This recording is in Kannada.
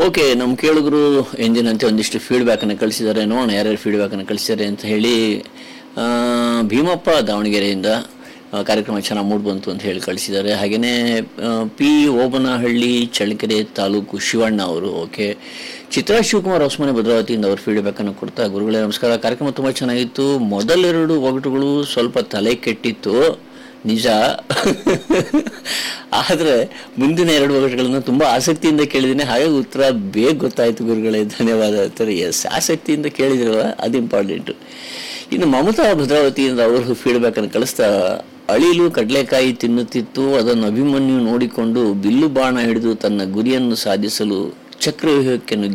ಓಕೆ ನಮ್ಮ ಕೇಳುಗರು ಎಂದಿನಂತೆ ಒಂದಿಷ್ಟು ಫೀಡ್ಬ್ಯಾಕನ್ನು ಕಳಿಸಿದ್ದಾರೆ ನೋಡೋಣ ಯಾರ್ಯಾರು ಫೀಡ್ಬ್ಯಾಕನ್ನು ಕಳಿಸಿದ್ದಾರೆ ಅಂತ ಹೇಳಿ ಆ, ಭೀಮಪ್ಪ ದಾವಣಗೆರೆಯಿಂದ ಆ, ಕಾರ್ಯಕ್ರಮ ಚೆನ್ನಾಗಿ ಮೂಡ್ ಬಂತು ಅಂತ ಹೇಳಿ ಕಳಿಸಿದ್ದಾರೆ ಹಾಗೆಯೇ ಪಿ ಓಬನಹಳ್ಳಿ ಚಳ್ಳಕೆರೆ ತಾಲೂಕು ಶಿವಣ್ಣ ಅವರು ಓಕೆ ಚಿತ್ರಾ ಶಿವಕುಮಾರ್ ಹೊಸಮನೆ ಭದ್ರಾವತಿಯಿಂದ ಅವರು ಫೀಡ್ಬ್ಯಾಕನ್ನು ಕೊಡ್ತಾ ಗುರುಗಳೇ ನಮಸ್ಕಾರ ಕಾರ್ಯಕ್ರಮ ತುಂಬ ಚೆನ್ನಾಗಿತ್ತು ಮೊದಲೆರಡು ಒಗಟುಗಳು ಸ್ವಲ್ಪ ತಲೆ ಕೆಟ್ಟಿತ್ತು ನಿಜ ಆದರೆ ಮುಂದಿನ ಎರಡು ಒಗಟುಗಳನ್ನು ತುಂಬ ಆಸಕ್ತಿಯಿಂದ ಕೇಳಿದ್ದೀನಿ ಹಾಗಾಗಿ ಉತ್ತರ ಬೇಗ ಗೊತ್ತಾಯಿತು ಗುರುಗಳೇ ಧನ್ಯವಾದ ಅಂತಾರೆ ಎಸ್ ಆಸಕ್ತಿಯಿಂದ ಕೇಳಿದ್ರಲ್ಲ ಅದು ಇಂಪಾರ್ಟೆಂಟು ಇನ್ನು ಮಮತಾ ಭದ್ರಾವತಿಯಿಂದ ಅವರು ಫೀಡ್ಬ್ಯಾಕನ್ನು ಕಳಿಸ್ತಾ ಅಳಿಲು ಕಡಲೆಕಾಯಿ ತಿನ್ನುತ್ತಿತ್ತು ಅದನ್ನು ಅಭಿಮನ್ಯು ನೋಡಿಕೊಂಡು ಬಿಲ್ಲು ಬಾಣ ಹಿಡಿದು ತನ್ನ ಗುರಿಯನ್ನು ಸಾಧಿಸಲು ಚಕ್ರವ್ಯೂಹಕ್ಕೆ ನುಗ್ಗಿ